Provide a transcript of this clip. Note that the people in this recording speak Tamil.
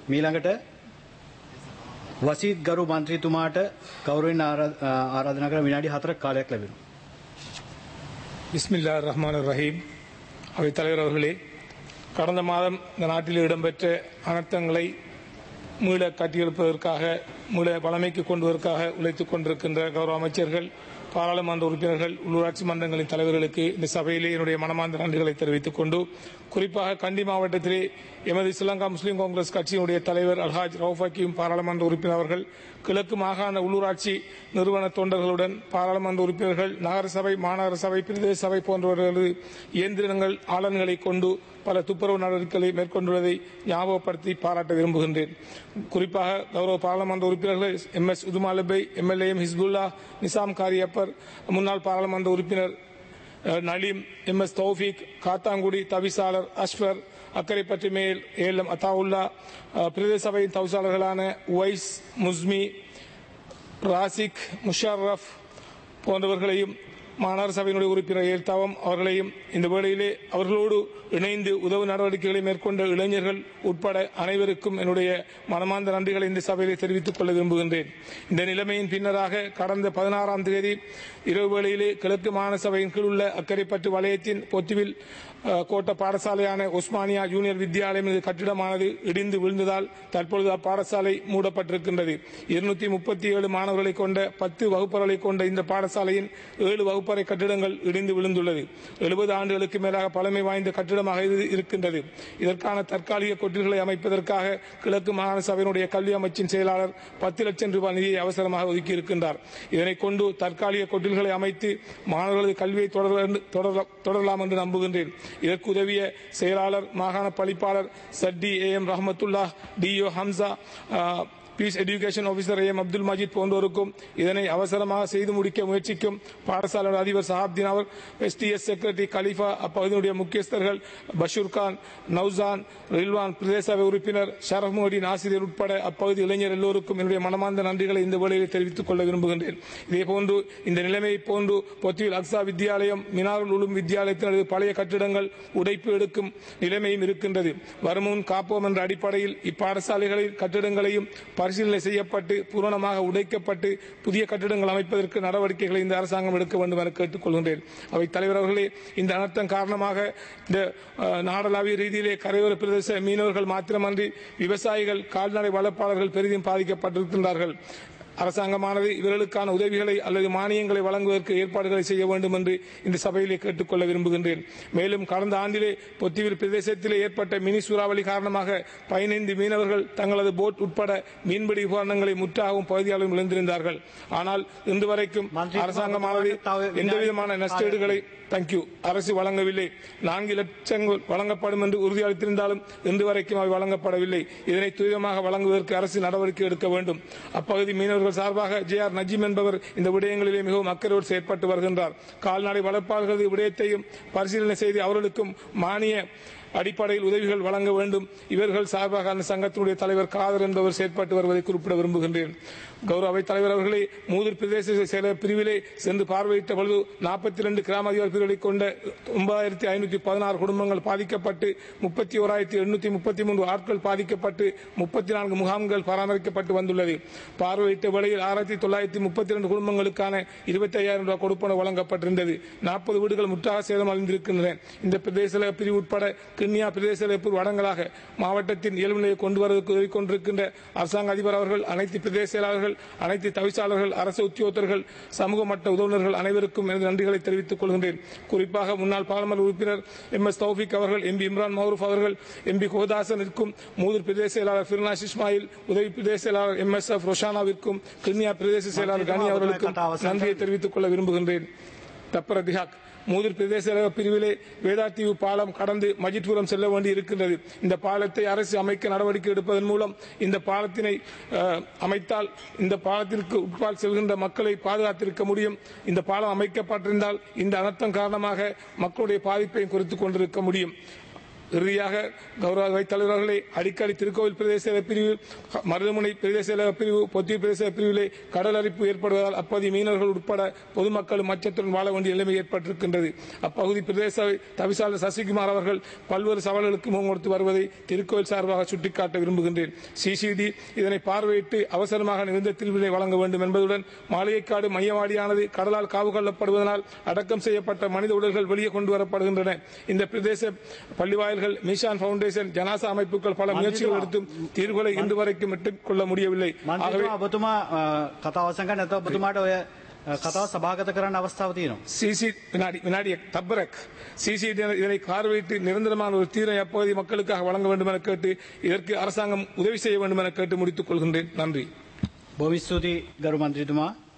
මීළඟට වසීත් ගරු මන්ත්‍රීතුමාට ගෞරවයෙන් ආරා- ආරාධනා කර විනාඩි 4ක් කාලයක් ලැබෙනවා. பிஸ்மில்லா ரஹ்மான் ரஹீம் அவை தலைவர் அவர்களே கடந்த மாதம் இந்த நாட்டில் இடம்பெற்ற அனர்த்தங்களை மீள கட்டியெழுப்பதற்காக மீள வளமைக்கு கொண்டுவதற்காக உழைத்துக் கொண்டிருக்கின்ற கௌரவ அமைச்சர்கள் பாராளுமன்ற உறுப்பினர்கள் உள்ளூராட்சி மன்றங்களின் தலைவர்களுக்கு இந்த சபையிலே என்னுடைய மனமார்ந்த நன்றிகளை தெரிவித்துக் கொண்டு குறிப்பாக கண்டி மாவட்டத்திலே எமது ஸ்ரீலங்கா முஸ்லீம் காங்கிரஸ் கட்சியினுடைய தலைவர் அல்ஹாஜ் ரவுஃப் ஹக்கீம் பாராளுமன்ற உறுப்பினர் அவர்கள் கிழக்கு மாகாண உள்ளூராட்சி நிறுவன தொண்டர்களுடன் பாராளுமன்ற உறுப்பினர்கள் நகர சபை மாநகர சபை பிரதேச சபை போன்றவர்களது இயந்திரங்கள் ஆளன்களை கொண்டு பல துப்புரவு நடவடிக்கைகளை மேற்கொண்டுள்ளதை ஞாபகப்படுத்தி பாராட்ட விரும்புகின்றேன் குறிப்பாக கௌரவ பாராளுமன்ற உறுப்பினர்கள் M S Uthumalebbe MLA M Hisbullah Nizam Kariyapper முன்னாள் பாராளுமன்ற உறுப்பினர் அஹ், நலீம் எம் எஸ் தௌஃபீக் காத்தாங்குடி தவிசாளர் அஸ்வர் அக்கரைப்பற்றி மேல் ஏலம் அத்தாவுல்லா அஹ், பிரதேச சபையின் தவிசாளர்களான உவைஸ் முஸ்மி ராசிக் முஷர்ரஃப் போன்றவர்களையும் மாநகர சபையினுடைய உறுப்பினர் ஏல்தாவம் அவர்களையும் இந்த வேளையிலே அவர்களோடு இணைந்து உதவு நடவடிக்கைகளை மேற்கொண்ட இளைஞர்கள் உட்பட அனைவருக்கும் என்னுடைய மனமார்ந்த நன்றிகளை இந்த சபையிலே தெரிவித்துக் கொள்ள விரும்புகின்றேன் இந்த நிலைமையின் பின்னராக கடந்த பதினாறாம் தேதி இரவு வேளையிலே கிழக்கு மாகாண சபையின் கீழ் உள்ள அக்கரைப்பட்டு வலயத்தின் பொத்துவில் அஹ், கோட்ட பாடசாலையான உஸ்மானியா ஜூனியர் வித்யாலயம் இது கட்டிடமானது இடிந்து விழுந்ததால் தற்பொழுது அப்பாடசாலை மூடப்பட்டிருக்கின்றது இருநூத்தி முப்பத்தி ஏழு மாணவர்களை கொண்ட பத்து வகுப்பறைகளை கொண்ட இந்த பாடசாலையின் ஏழு வகுப்பறை கட்டிடங்கள் இடிந்து விழுந்துள்ளது எழுபது ஆண்டுகளுக்கு மேலாக பழமை வாய்ந்த கட்டிடமாக இது இருக்கின்றது இதற்கான தற்காலிக கொட்டில்களை அமைப்பதற்காக கிழக்கு மாகாண சபையினுடைய கல்வி அமைச்சின் செயலாளர் பத்து லட்சம் ரூபாய் நிதியை அவசரமாக ஒதுக்கி இருக்கின்றார் இதனை கொண்டு தற்காலிக கொட்டில்களை அமைத்து மாணவர்களது கல்வியை தொடர- தொடர- தொடரலாம் என்று நம்புகின்றேன் இதற்கு உதவிய செயலாளர் மாகாண பணிப்பாளர் சட்டி A M Rahmathullah DO Hamza ஆ, peace education officer M Abdul Majeed போன்றோருக்கும் இதனை அவசரமாக செய்து முடிக்க முயற்சிக்கும் பாடசாலை அதிபர் சஹாப்தீன் அவர் எஸ்டிஎஸ் செக்ரட்டரி கலீஃபா அப்பகுதியினுடைய முக்கியஸ்தர்கள் பஷூர் கான் நௌசான் ரில்வான் பிரதேச சபை உறுப்பினர் ஷரஃப் மோடின் ஆசிரியர் உட்பட அப்பகுதி இளைஞர் எல்லோருக்கும் என்னுடைய மனமார்ந்த நன்றிகளை இந்த வேளையில் தெரிவித்துக் கொள்ள விரும்புகின்றேன் இதேபோன்று இந்த நிலைமையை போன்று பொத்தியில் அக்ஸா வித்யாலயம் மினாருல் உலும் வித்யாலயத்தினது பழைய கட்டிடங்கள் உடைப்பு எடுக்கும் நிலைமையும் இருக்கின்றது வருமுன் காப்போம் என்ற அடிப்படையில் இப்பாடசாலைகளில் கட்டிடங்களையும் பரிசீலனை செய்யப்பட்டு பூரணமாக உடைக்கப்பட்டு புதிய கட்டிடங்கள் அமைப்பதற்கு நடவடிக்கைகளை இந்த அரசாங்கம் எடுக்க வேண்டும் என கேட்டுக்கொள்கின்றேன் அவை தலைவர் அவர்களே இந்த அனர்த்தம் காரணமாக இந்த அஹ், நாடளாவிய ரீதியிலே கரையோர பிரதேச மீனவர்கள் மாத்திரமன்றி விவசாயிகள் கால்நடை வளர்ப்பாளர்கள் பெரிதும் பாதிக்கப்பட்டிருக்கின்றார்கள் அரசாங்கமானது இவர்களுக்கான உதவிகளை அல்லது மானியங்களை வழங்குவதற்கு ஏற்பாடுகளை செய்ய வேண்டும் என்று இந்த சபையிலே கேட்டுக்கொள்ள விரும்புகின்றேன் மேலும் கடந்த ஆண்டிலே பொத்திவில் பிரதேசத்திலே ஏற்பட்ட மினி சூறாவளி காரணமாக பதினைந்து மீனவர்கள் தங்களது போட் உட்பட மீன்பிடி உபகரணங்களை முற்றாகவும் பகுதியாலும் இழந்திருந்தார்கள் ஆனால் இன்று வரைக்கும் மந்திரி அரசாங்கமானது எந்தவிதமான நஷ்டஈடுகளை தேங்க்யூ அரசு வழங்கவில்லை நான்கு லட்சங்கள் வழங்கப்படும் என்று உறுதியளித்திருந்தாலும் இன்று வரைக்கும் அவை வழங்கப்படவில்லை இதனை துரிதமாக வழங்குவதற்கு அரசு நடவடிக்கை எடுக்க வேண்டும் அப்பகுதி மீனவர்கள் சார்பாக ஜே ஆர் நஜீம் என்பவர் இந்த விடயங்களிலே மிகவும் அக்கறையோடு செயற்பட்டு வருகின்றார் கால்நடை வளர்ப்பாளர்களது விடயத்தையும் பரிசீலனை செய்து அவர்களுக்கும் மானிய அடிப்படையில் உதவிகள் வழங்க வேண்டும் இவர்கள் சார்பாக அந்த சங்கத்தினுடைய தலைவர் காதர் என்பவர் செயற்பட்டு வருவதை குறிப்பிட விரும்புகின்றேன் கௌரவ அவைத் தலைவர் அவர்களே மூதூர் பிரதேச செயலர் பிரிவிலே சென்று பார்வையிட்ட பொழுது நாற்பத்தி ரெண்டு கிராம அதிகாரி பிரிவுகளை கொண்ட ஒன்பதாயிரத்தி ஐநூத்தி பதினாறு குடும்பங்கள் பாதிக்கப்பட்டு முப்பத்தி ஓராயிரத்தி எண்ணூத்தி முப்பத்தி மூன்று ஆட்கள் பாதிக்கப்பட்டு முப்பத்தி நான்கு முகாம்கள் பராமரிக்கப்பட்டு வந்துள்ளது பார்வையிட்ட வேளையில் ஆயிரத்தி தொள்ளாயிரத்தி முப்பத்தி ரெண்டு குடும்பங்களுக்கான இருபத்தி ஐயாயிரம் ரூபாய் கொடுப்பன வழங்கப்பட்டிருந்தது நாற்பது வீடுகள் முற்றாக சேதம் அடைந்திருக்கின்றன இந்த பிரதேச பிரிவு உட்பட கிண்ணியா பிரதேச வடங்களாக மாவட்டத்தின் இயல்பு நிலையை கொண்டு வருவதற்கு உதவி கொண்டிருக்கின்ற அரசாங்க அதிபர் அவர்கள் அனைத்து பிரதேச செயலாளர்கள் அனைத்து தவிசாளர்கள் அரசு உத்தியோகத்தர்கள் சமூக மட்ட உதவினர்கள் அனைவருக்கும் எனது நன்றிகளை தெரிவித்துக் கொள்கின்றேன் குறிப்பாக முன்னாள் பாராளுமன்ற உறுப்பினர் எம் எஸ் தௌஃபிக் அவர்கள் எம்பி இம்ரான் மௌரூப் அவர்கள் எம்பி கோதாசனிற்கும் மூதூர் பிரதேச செயலாளர் ஃபிர்னாஷ் இஸ்மாயில் உதவி பிரதேச செயலாளர் எம் எஸ் எஃப் ரொஷானாவிற்கும் கிண்ணியா பிரதேச செயலாளர் கனி அவர்களுக்கும் நன்றியை தெரிவித்துக் கொள்ள விரும்புகின்றேன் தப்பர திஹாக் மூதூர் பிரதேச செயலக பிரிவிலே வேதாத்தீவு பாலம் கடந்து மஜித்புரம் செல்ல வேண்டி இருக்கின்றது இந்த பாலத்தை அரசு அமைக்க நடவடிக்கை எடுப்பதன் மூலம் இந்த பாலத்தினை அஹ், அமைத்தால் இந்த பாலத்திற்கு உட்பால் செல்கின்ற மக்களை பாதுகாத்திருக்க முடியும் இந்த பாலம் அமைக்கப்பட்டிருந்தால் இந்த அனர்த்தம் காரணமாக மக்களுடைய பாதிப்பை குறைத்துக் கொண்டிருக்க முடியும் இறுதியாக கௌரவ வைத்தலைவர் அவர்களே அடிக்கடி திருக்கோவில் பிரதேச செயலக பிரிவு மருதமுனை பிரதேச செயலக பிரிவு பொத்தி பிரதேச பிரிவிலே கடல் அரிப்பு ஏற்படுவதால் அப்பகுதி மீனவர்கள் உட்பட பொதுமக்களும் அச்சத்துடன் வாழ வேண்டிய நிலைமை ஏற்பட்டிருக்கின்றது அப்பகுதி பிரதேச தவிசாளர் சசிகுமார் அவர்கள் பல்வேறு சவால்களுக்கு முகம் கொடுத்து வருவதை திருக்கோவில் சார்பாக சுட்டிக்காட்ட விரும்புகின்றேன் சிசிடி இதனை பார்வையிட்டு அவசரமாக நிகழ்ந்த தீர்வினை வழங்க வேண்டும் என்பதுடன் மாளிகைக்காடு மையவாடியானது கடலால் காவு கொள்ளப்படுவதனால் அடக்கம் செய்யப்பட்ட மனித உடல்கள் வெளியே கொண்டு வரப்படுகின்றன இந்த பிரதேச பள்ளிவாயல்கள் மிஷான் பவுண்டேஷன் ஜனாசா அமைப்புகள் பல முயற்சிகள் எடுத்தும் தீர்வுகளை இன்று வரைக்கும் எட்டுக் கொள்ள முடியவில்லை ஆகவே මන්ත්‍රීතුමා ඔබතුමා අ, කතාව අවසන් කරන්න නැත්නම් ඔබතුමාට ඔය අ, කතාව සභාගත කරන්න අවස්ථාව තියෙනවා. சிசி வினாடி வினாடி தப்பரக் சிசிடி இதனை பார்வையிட்டு நிரந்தரமான ஒரு தீர்வை அப்பகுதி மக்களுக்காக வழங்க வேண்டும் என கேட்டு இதற்கு அரசாங்கம் உதவி செய்ய வேண்டும் என கேட்டு முடித்துக் கொள்கின்றேன் நன்றி බොහොම ස්තුතියි ගරු මන්ත්‍රීතුමා.